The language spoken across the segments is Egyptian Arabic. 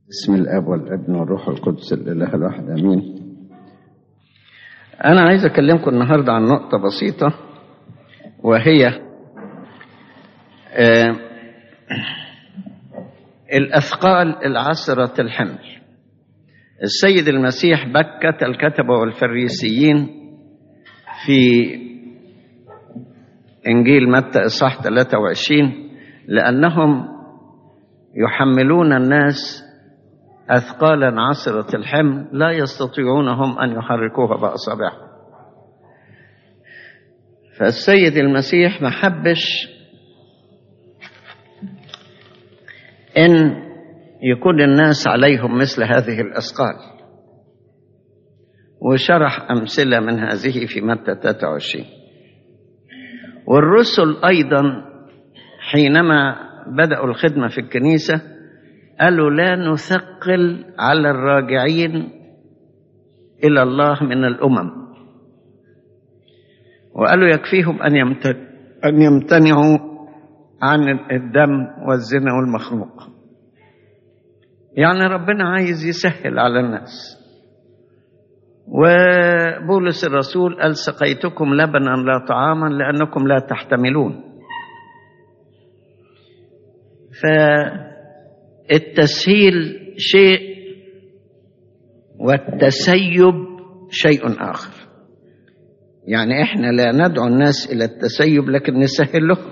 بسم الاب والابن والروح القدس الاله الواحد امين أنا عايز أكلمكم النهاردة عن نقطة بسيطة وهي آه، الأثقال العسرة الحمل السيد المسيح بكت الكتبة والفريسيين في إنجيل متى إصحاح 23 لأنهم يحملون الناس أثقالا عسرة الحمل لا يستطيعون هم أن يحركوها بأصابعهم فالسيد المسيح ما حبش إن يكون الناس عليهم مثل هذه الأثقال وشرح أمثلة من هذه في متى 23 والرسل أيضا حينما بدأوا الخدمة في الكنيسة قالوا لا نثقل على الراجعين إلى الله من الأمم وقالوا يكفيهم أن أن يمتنعوا عن الدم والزنا والمخلوق يعني ربنا عايز يسهل على الناس وبولس الرسول قال سقيتكم لبنا لا طعاما لأنكم لا تحتملون فالتسهيل شيء والتسيب شيء آخر يعني احنا لا ندعو الناس إلى التسيب لكن نسهل لهم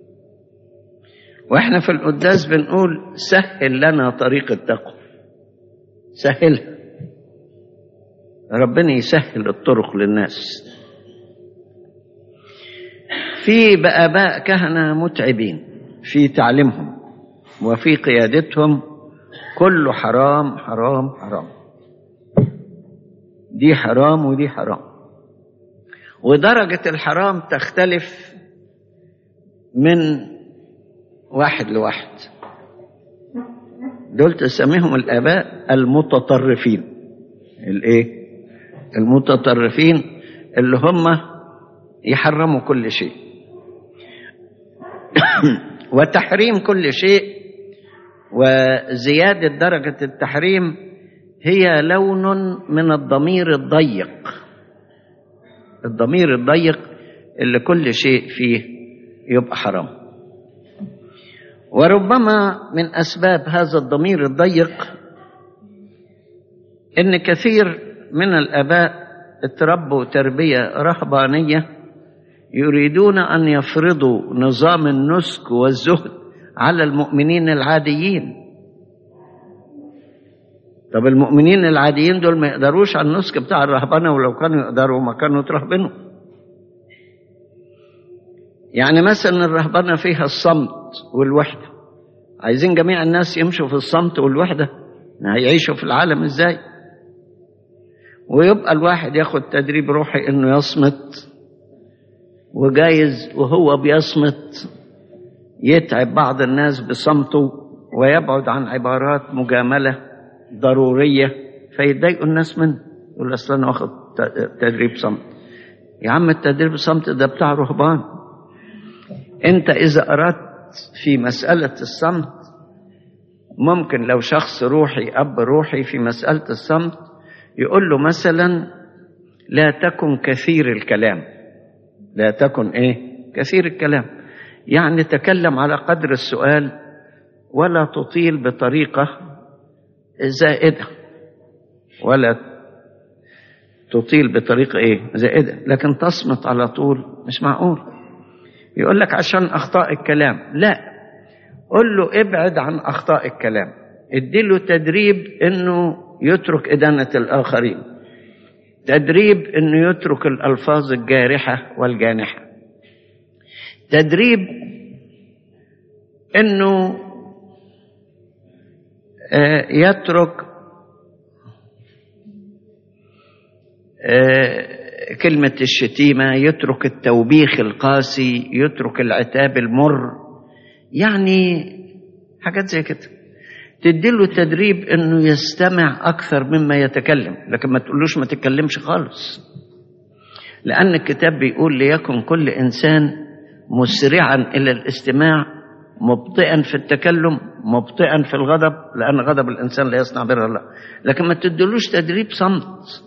واحنا في القداس بنقول سهل لنا طريق التقوى سهلها ربنا يسهل الطرق للناس في بآباء كهنة متعبين في تعليمهم وفي قيادتهم كله حرام حرام حرام دي حرام ودي حرام ودرجة الحرام تختلف من واحد لواحد دول تسميهم الآباء المتطرفين الايه المتطرفين اللي هم يحرموا كل شيء وتحريم كل شيء وزيادة درجة التحريم هي لون من الضمير الضيق الضمير الضيق اللي كل شيء فيه يبقى حرام وربما من أسباب هذا الضمير الضيق إن كثير من الآباء اتربوا تربية رهبانية يريدون أن يفرضوا نظام النسك والزهد على المؤمنين العاديين طب المؤمنين العاديين دول ما يقدروش على النسك بتاع الرهبنة ولو كانوا يقدروا ما كانوا يترهبنوا يعني مثلا الرهبنة فيها الصمت والوحدة عايزين جميع الناس يمشوا في الصمت والوحدة هيعيشوا في العالم ازاي ويبقى الواحد ياخد تدريب روحي انه يصمت وجايز وهو بيصمت يتعب بعض الناس بصمته ويبعد عن عبارات مجامله ضروريه فيتضايقوا الناس منه يقول اصل انا واخد تدريب صمت يا عم التدريب الصمت ده بتاع رهبان انت اذا اردت في مساله الصمت ممكن لو شخص روحي اب روحي في مساله الصمت يقول له مثلا لا تكن كثير الكلام لا تكن ايه كثير الكلام يعني تكلم على قدر السؤال ولا تطيل بطريقه زائده ولا تطيل بطريقه ايه زائده لكن تصمت على طول مش معقول يقول لك عشان اخطاء الكلام لا قل له ابعد عن اخطاء الكلام اديله تدريب انه يترك ادانه الاخرين تدريب انه يترك الالفاظ الجارحه والجانحه تدريب انه يترك كلمة الشتيمة يترك التوبيخ القاسي يترك العتاب المر يعني حاجات زي كده تديله تدريب انه يستمع اكثر مما يتكلم لكن ما تقولوش ما تتكلمش خالص لان الكتاب بيقول ليكن كل انسان مسرعا الى الاستماع مبطئا في التكلم مبطئا في الغضب لأن غضب الإنسان لا يصنع بر الله لكن ما تدلوش تدريب صمت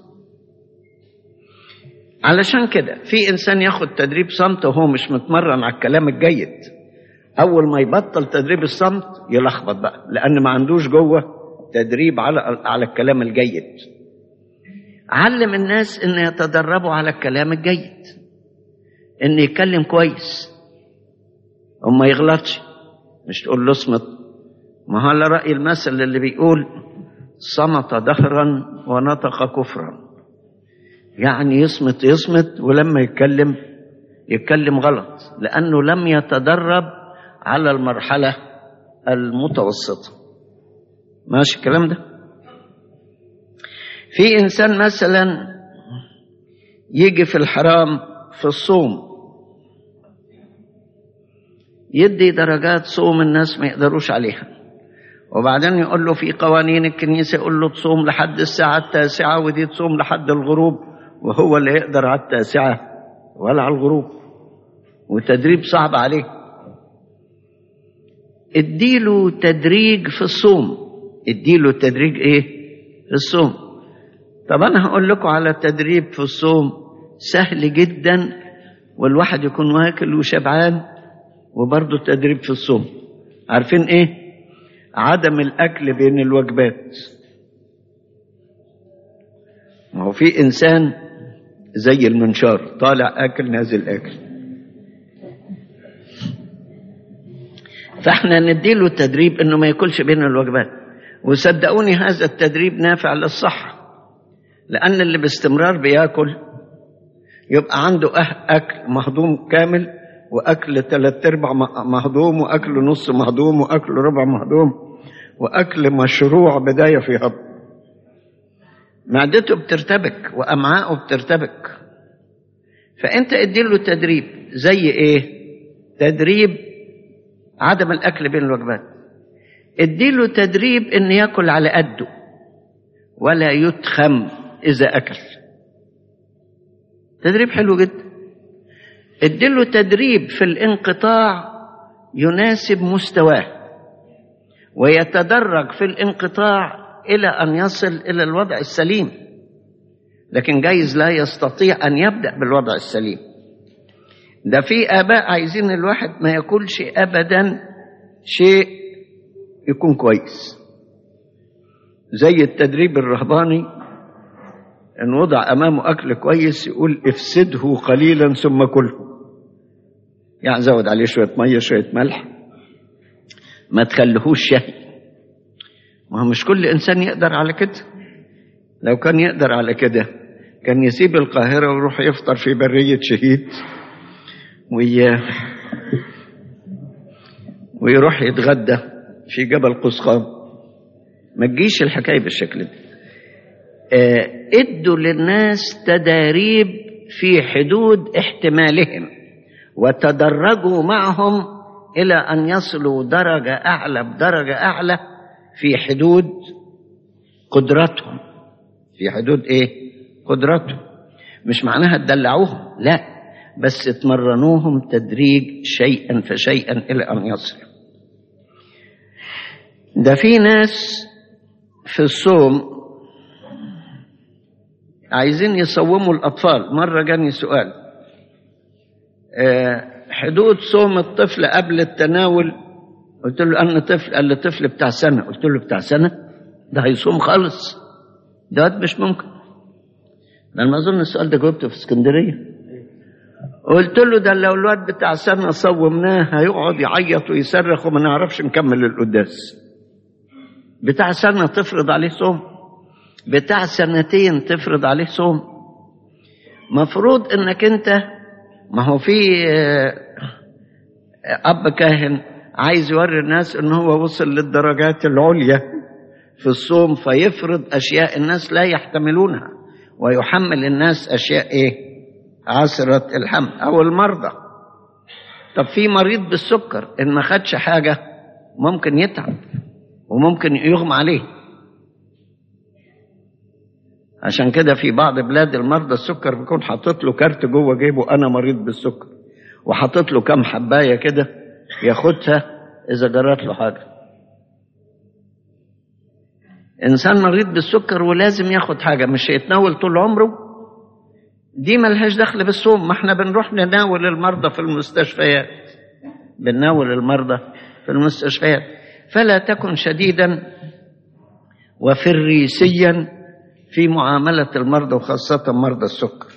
علشان كده في إنسان ياخد تدريب صمت وهو مش متمرن على الكلام الجيد أول ما يبطل تدريب الصمت يلخبط بقى لأن ما عندوش جوه تدريب على على الكلام الجيد علم الناس ان يتدربوا على الكلام الجيد ان يتكلم كويس وما يغلطش مش تقول له اصمت ما هو على رأي المثل اللي بيقول صمت دهرا ونطق كفرا يعني يصمت يصمت ولما يتكلم يتكلم غلط لأنه لم يتدرب على المرحلة المتوسطة ماشي الكلام ده في إنسان مثلا يجي في الحرام في الصوم يدي درجات صوم الناس ما يقدروش عليها وبعدين يقول له في قوانين الكنيسة يقول له تصوم لحد الساعة التاسعة ودي تصوم لحد الغروب وهو اللي يقدر على التاسعة ولا على الغروب وتدريب صعب عليه اديله تدريج في الصوم اديله تدريج ايه في الصوم طب انا هقول لكم على تدريب في الصوم سهل جدا والواحد يكون واكل وشبعان وبرضه تدريب في الصوم عارفين ايه عدم الاكل بين الوجبات ما هو في انسان زي المنشار طالع اكل نازل اكل فاحنا نديله التدريب انه ما ياكلش بين الوجبات وصدقوني هذا التدريب نافع للصحه لان اللي باستمرار بياكل يبقى عنده أه اكل مهضوم كامل واكل ثلاث ارباع مهضوم واكل نص مهضوم واكل ربع مهضوم واكل مشروع بدايه في هضم معدته بترتبك وامعاءه بترتبك فانت اديله تدريب زي ايه تدريب عدم الاكل بين الوجبات اديله تدريب ان ياكل على قده ولا يتخم اذا اكل تدريب حلو جدا اديله تدريب في الانقطاع يناسب مستواه ويتدرج في الانقطاع الى ان يصل الى الوضع السليم لكن جايز لا يستطيع ان يبدا بالوضع السليم ده في اباء عايزين الواحد ما ياكلش ابدا شيء يكون كويس زي التدريب الرهباني ان وضع امامه اكل كويس يقول افسده قليلا ثم كله يعني زود عليه شويه ميه شويه ملح ما تخليهوش شهي ما هو مش كل انسان يقدر على كده لو كان يقدر على كده كان يسيب القاهرة ويروح يفطر في برية شهيد وي... ويروح يتغدى في جبل قسقام ما تجيش الحكاية بالشكل ده آه، ادوا للناس تداريب في حدود احتمالهم وتدرجوا معهم إلى أن يصلوا درجة أعلى بدرجة أعلى في حدود قدرتهم في حدود ايه قدرتهم مش معناها تدلعوهم لا بس تمرنوهم تدريج شيئا فشيئا الى ان يصلوا ده في ناس في الصوم عايزين يصوموا الاطفال مره جاني سؤال أه حدود صوم الطفل قبل التناول قلت له أنا طفل قال لي طفل بتاع سنة قلت له بتاع سنة ده هيصوم خالص ده مش ممكن لأن ما أظن السؤال ده جاوبته في اسكندرية قلت له ده لو الواد بتاع سنة صومناه هيقعد يعيط ويصرخ وما نعرفش نكمل القداس بتاع سنة تفرض عليه صوم بتاع سنتين تفرض عليه صوم مفروض انك انت ما هو في اب كاهن عايز يوري الناس ان هو وصل للدرجات العليا في الصوم فيفرض اشياء الناس لا يحتملونها ويحمل الناس اشياء ايه عسرة الحمل او المرضى طب في مريض بالسكر ان ما خدش حاجة ممكن يتعب وممكن يغمى عليه عشان كده في بعض بلاد المرضى السكر بيكون حاطط له كارت جوه جيبه انا مريض بالسكر وحاطط له كام حبايه كده ياخدها إذا جرت له حاجة إنسان مريض بالسكر ولازم ياخد حاجة مش يتناول طول عمره دي ملهاش دخل بالصوم ما احنا بنروح نناول المرضى في المستشفيات بنناول المرضى في المستشفيات فلا تكن شديدا وفريسيا في معاملة المرضى وخاصة مرضى السكر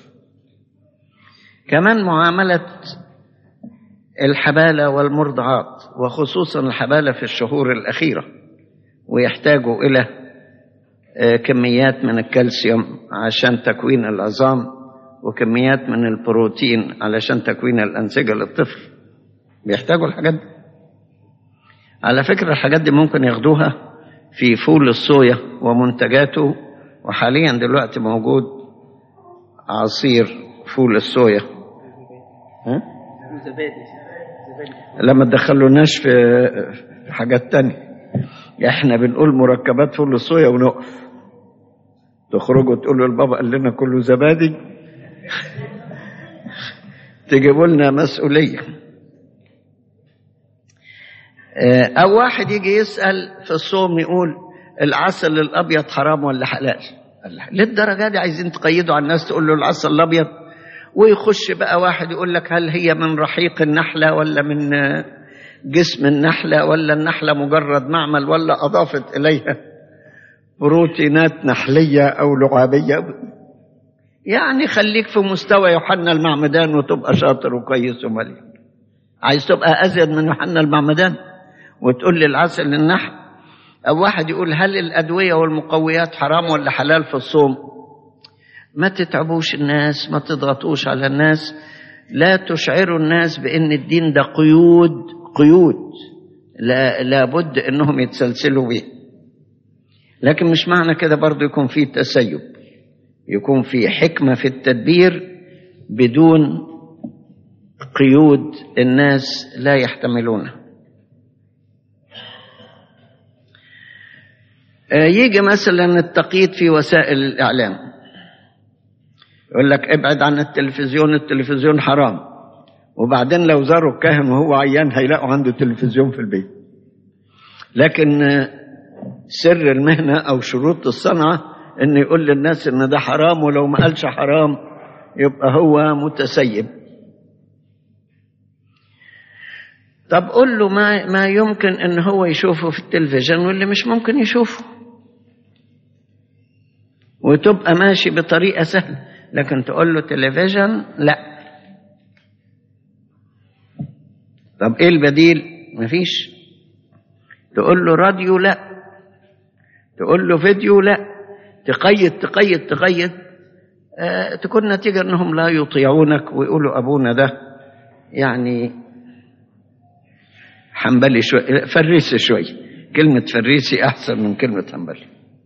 كمان معاملة الحبالة والمرضعات وخصوصا الحبالة في الشهور الأخيرة ويحتاجوا إلى كميات من الكالسيوم عشان تكوين العظام وكميات من البروتين علشان تكوين الأنسجة للطفل بيحتاجوا الحاجات دي على فكرة الحاجات دي ممكن ياخدوها في فول الصويا ومنتجاته وحاليا دلوقتي موجود عصير فول الصويا ها؟ لما تدخلوناش في في حاجات تانية احنا بنقول مركبات فول الصويا ونقف تخرجوا تقولوا البابا قال لنا كله زبادي تجيبوا لنا مسؤوليه او واحد يجي يسال في الصوم يقول العسل الابيض حرام ولا حلال للدرجه دي عايزين تقيدوا على الناس تقول له العسل الابيض ويخش بقى واحد يقول لك هل هي من رحيق النحله ولا من جسم النحله ولا النحله مجرد معمل ولا اضافت اليها بروتينات نحليه او لعابيه يعني خليك في مستوى يوحنا المعمدان وتبقى شاطر وكويس ومليء عايز تبقى ازيد من يوحنا المعمدان وتقول لي العسل النحل او واحد يقول هل الادويه والمقويات حرام ولا حلال في الصوم ما تتعبوش الناس ما تضغطوش على الناس لا تشعروا الناس بان الدين ده قيود قيود لا لابد انهم يتسلسلوا به لكن مش معنى كده برضو يكون في تسيب يكون في حكمه في التدبير بدون قيود الناس لا يحتملونها يجي مثلا التقييد في وسائل الاعلام يقول لك ابعد عن التلفزيون التلفزيون حرام وبعدين لو زاروا الكاهن وهو عيان هيلاقوا عنده تلفزيون في البيت لكن سر المهنة أو شروط الصنعة إن يقول للناس إن ده حرام ولو ما قالش حرام يبقى هو متسيب طب قول له ما, ما يمكن إن هو يشوفه في التلفزيون واللي مش ممكن يشوفه وتبقى ماشي بطريقة سهلة لكن تقول له تلفزيون لا طب ايه البديل مفيش تقول له راديو لا تقول له فيديو لا تقيد تقيد تقيد آه تكون نتيجة انهم لا يطيعونك ويقولوا ابونا ده يعني حنبلي شوي فريسي شوي كلمة فريسي احسن من كلمة حنبلي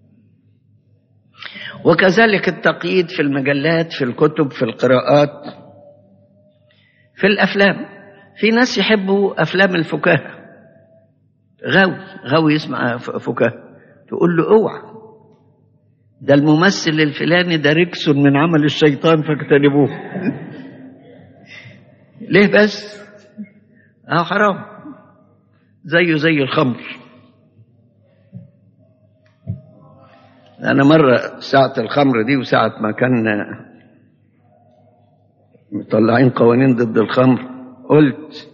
وكذلك التقييد في المجلات في الكتب في القراءات في الافلام في ناس يحبوا افلام الفكاهه غاوي غاوي يسمع فكاهه تقول له اوعى ده الممثل الفلاني ده ركس من عمل الشيطان فاجتنبوه ليه بس اه حرام زيه زي الخمر أنا مرة ساعة الخمر دي وساعة ما كان مطلعين قوانين ضد الخمر قلت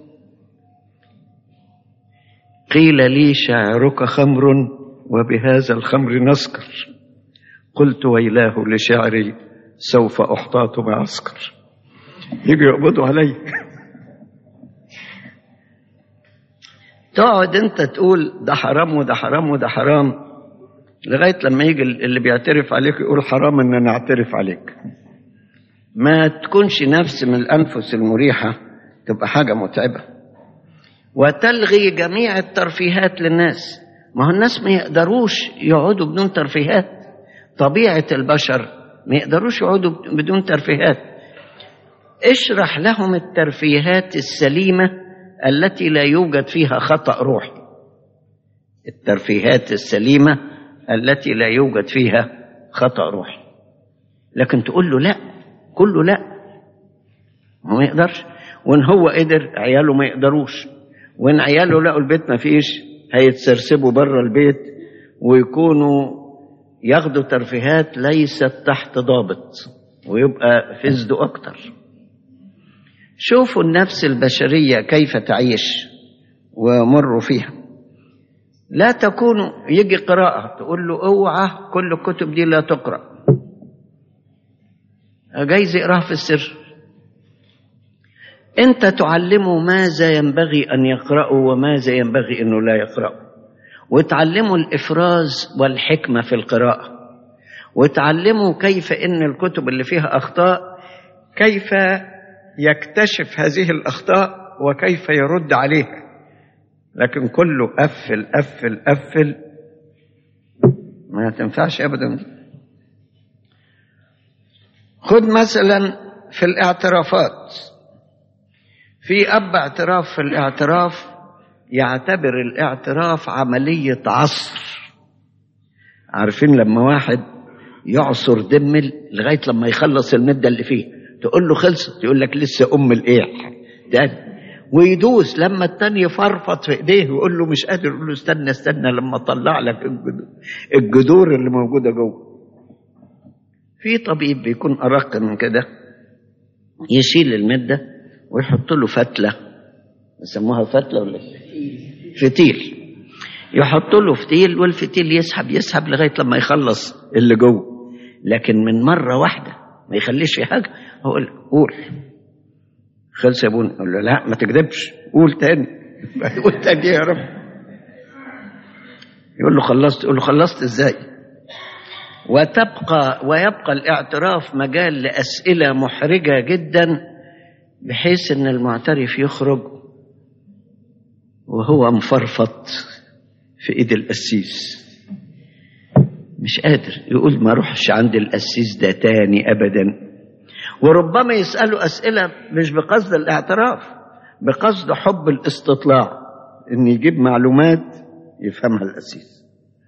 قيل لي شاعرك خمر وبهذا الخمر نسكر قلت ويلاه لشعري سوف أحتاط بعسكر يجي يقبضوا علي تقعد انت تقول ده حرام وده حرام وده حرام لغاية لما يجي اللي بيعترف عليك يقول حرام ان انا اعترف عليك ما تكونش نفس من الانفس المريحة تبقى حاجة متعبة وتلغي جميع الترفيهات للناس ما هو الناس ما يقدروش يقعدوا بدون ترفيهات طبيعة البشر ما يقدروش يقعدوا بدون ترفيهات اشرح لهم الترفيهات السليمة التي لا يوجد فيها خطأ روحي الترفيهات السليمة التي لا يوجد فيها خطأ روحي لكن تقول له لا كله لا ما يقدرش وان هو قدر عياله ما يقدروش وإن عياله لقوا البيت ما فيش هيتسرسبوا بره البيت ويكونوا ياخدوا ترفيهات ليست تحت ضابط ويبقى فزدوا أكتر شوفوا النفس البشرية كيف تعيش ومروا فيها لا تكونوا يجي قراءة تقول له اوعى كل الكتب دي لا تقرأ جايز يقراها في السر انت تعلمه ماذا ينبغي ان يقرأه وماذا ينبغي انه لا يقرأه وتعلمه الافراز والحكمة في القراءة وتعلمه كيف ان الكتب اللي فيها اخطاء كيف يكتشف هذه الاخطاء وكيف يرد عليها لكن كله قفل قفل قفل ما تنفعش ابدا خد مثلا في الاعترافات في اب اعتراف في الاعتراف يعتبر الاعتراف عمليه عصر عارفين لما واحد يعصر دمل لغايه لما يخلص المده اللي فيه تقول له خلصت يقول لك لسه ام الايه تاني ويدوس لما التاني يفرفط في ايديه ويقول له مش قادر يقول له استنى استنى لما اطلع لك الجذور اللي موجوده جوه في طبيب بيكون ارق من كده يشيل المده ويحط له فتله يسموها فتله ولا فتيل يحط له فتيل والفتيل يسحب يسحب لغايه لما يخلص اللي جوه لكن من مره واحده ما يخليش في حاجه هو قول خلص يا ابونا يقول له لا ما تكذبش قول تاني قول تاني يا رب يقول له خلصت يقول له خلصت ازاي وتبقى ويبقى الاعتراف مجال لاسئله محرجه جدا بحيث ان المعترف يخرج وهو مفرفط في ايد القسيس مش قادر يقول ما اروحش عند القسيس ده تاني ابدا وربما يسألوا أسئلة مش بقصد الاعتراف بقصد حب الاستطلاع إن يجيب معلومات يفهمها الأسيس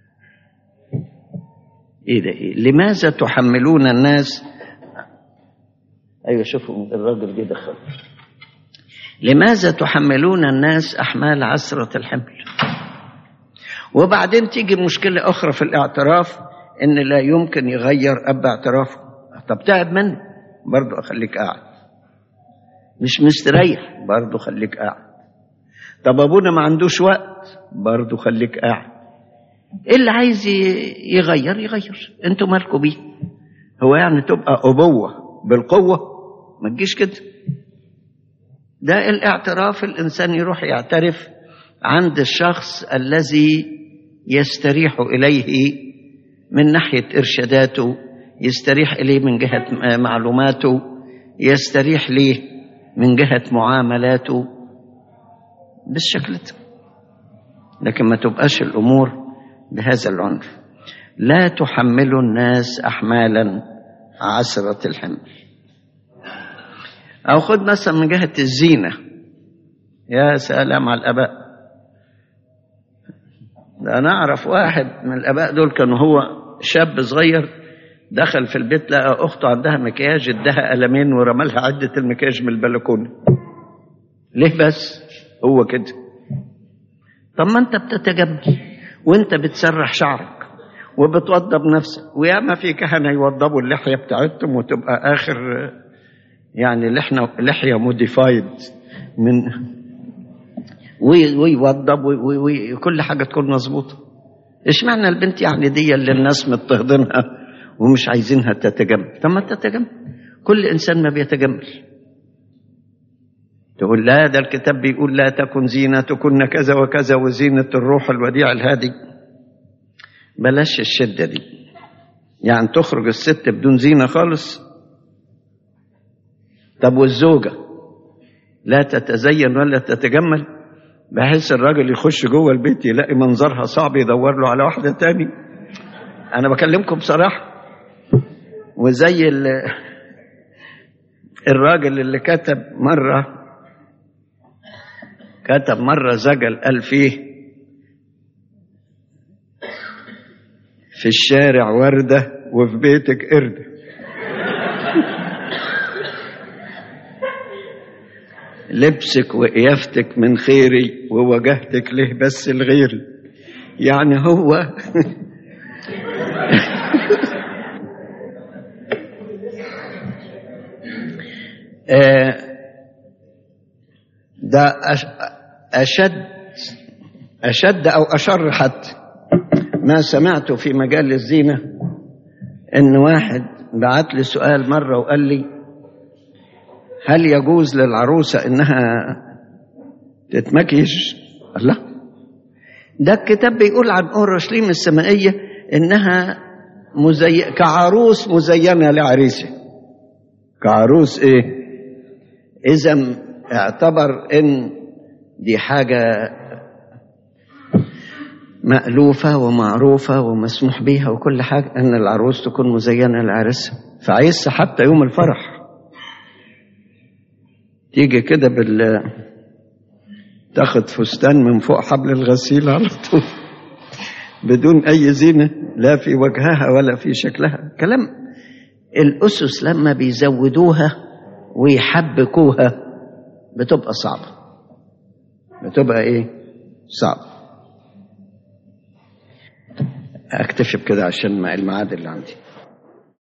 إيه ده إيه لماذا تحملون الناس أيوة شوفوا الراجل جه دخل لماذا تحملون الناس أحمال عسرة الحمل وبعدين تيجي مشكلة أخرى في الاعتراف إن لا يمكن يغير أب اعترافه طب تعب منه برضه أخليك قاعد مش مستريح برضه خليك قاعد طب أبونا ما عندوش وقت برضه خليك قاعد اللي عايز يغير يغير انتوا مالكوا بيه هو يعني تبقى أبوة بالقوة ما تجيش كده ده الاعتراف الإنسان يروح يعترف عند الشخص الذي يستريح إليه من ناحية إرشاداته يستريح إليه من جهة معلوماته يستريح ليه من جهة معاملاته بالشكل ده لكن ما تبقاش الأمور بهذا العنف لا تحملوا الناس أحمالا عسرة الحمل أو خد مثلا من جهة الزينة يا سلام على الآباء ده أنا أعرف واحد من الآباء دول كان هو شاب صغير دخل في البيت لقى أخته عندها مكياج ادها قلمين ورمالها عدة المكياج من البلكونة ليه بس هو كده طب ما انت بتتجمل وانت بتسرح شعرك وبتوضب نفسك وياما في كهنه يوضبوا اللحيه بتاعتهم وتبقى اخر يعني لحنا لحيه موديفايد من ويوضب وكل حاجه تكون مظبوطه اشمعنى البنت يعني دي اللي الناس مضطهدينها ومش عايزينها تتجمل طب ما تتجمل كل انسان ما بيتجمل تقول لا ده الكتاب بيقول لا تكن زينتكن كذا وكذا وزينة الروح الوديع الهادي بلاش الشدة دي يعني تخرج الست بدون زينة خالص طب والزوجة لا تتزين ولا تتجمل بحيث الراجل يخش جوه البيت يلاقي منظرها صعب يدور له على واحدة تاني أنا بكلمكم بصراحة وزي الراجل اللي كتب مرة كتب مرة زجل قال فيه في الشارع وردة وفي بيتك قردة لبسك وقيافتك من خيري ووجهتك له بس الغيري يعني هو آه، ده أش- أشد أشد أو أشر حتى ما سمعته في مجال الزينة إن واحد بعت لي سؤال مرة وقال لي هل يجوز للعروسة إنها تتمكيج؟ الله ده الكتاب بيقول عن أورشليم السمائية إنها مزي... كعروس مزينة لعريسها كعروس إيه؟ إذا اعتبر إن دي حاجة مألوفة ومعروفة ومسموح بيها وكل حاجة أن العروس تكون مزينة لعرسها فعايزها حتى يوم الفرح تيجي كده بال تاخد فستان من فوق حبل الغسيل على طول بدون أي زينة لا في وجهها ولا في شكلها كلام الأسس لما بيزودوها ويحبكوها بتبقى صعبة بتبقى إيه صعبة اكتشف كده عشان ما الميعاد اللي عندي